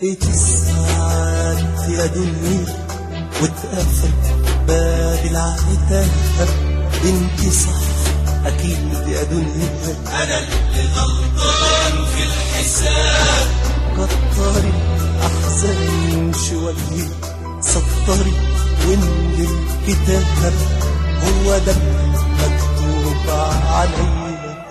دقت الساعات يا دنيا واتقفل باب العتاب انت صح اكيد يا دنيا انا اللي غلطان في الحساب كتري احزان شويه سطري واملي الكتاب هو ده مكتوب عليا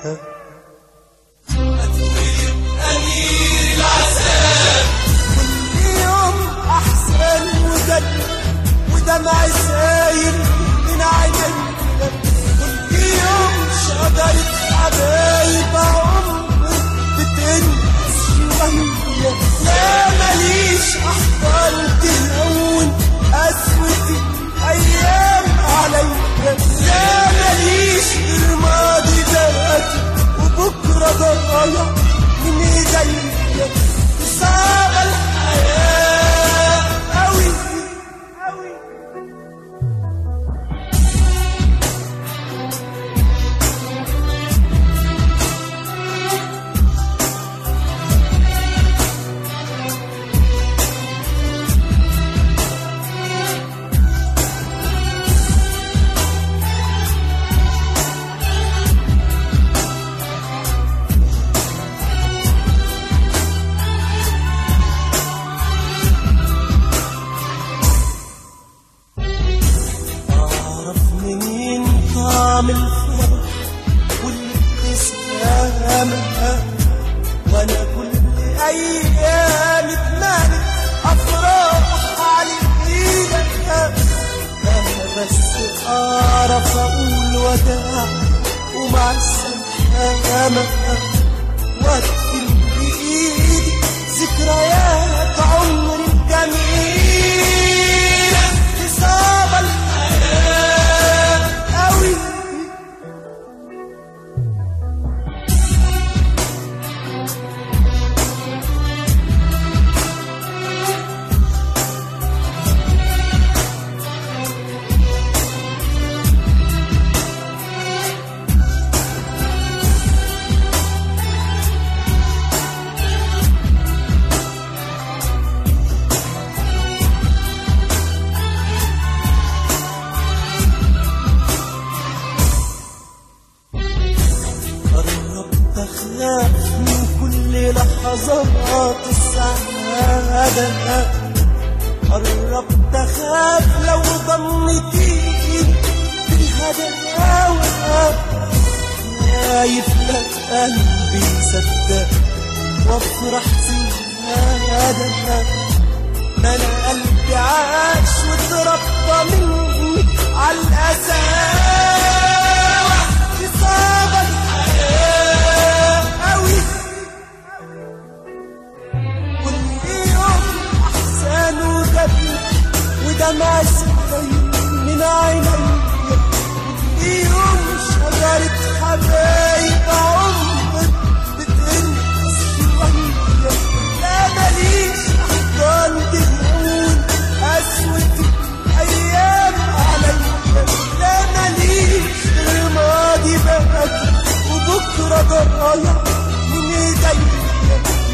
اتولد امير العذاب كل يوم احزان وجد ودمع سايل من عينيا كل يوم شجرة حبايب عمري بتنقص شوية لا ماليش احضان تهون قسوة الايام عليا لا ماليش غير ماضي باقي وبكرة ضايع من ايديا صعب الحياة أوي أوي أعرف منين طعم الفرح والابتسامة وأنا كل أيام اتمنى أفراح عليك أنا بس أعرف أقول وداع ومع السلامة وأكتب بإيدي ذكريات عمري الجميلة تصاب الحياة أوي قربت أخاف من كل لحظات السعادة قربت أخاف لو ضمتي في الهداوة خايف لا قلبي يصدق وافرح زيادة ما انا قلبي عاش واتربى مني على القساوة إصابة الحياة أوي كل يوم أحسن وجد ودمع سكين من عينيا كل يوم شجرة حبايب عمر بتنقص شوية لا ماليش أحضان تهون قسوة الأيام عليا لا ماليش غير ماضي باقي وبكرة ضايع من ايديا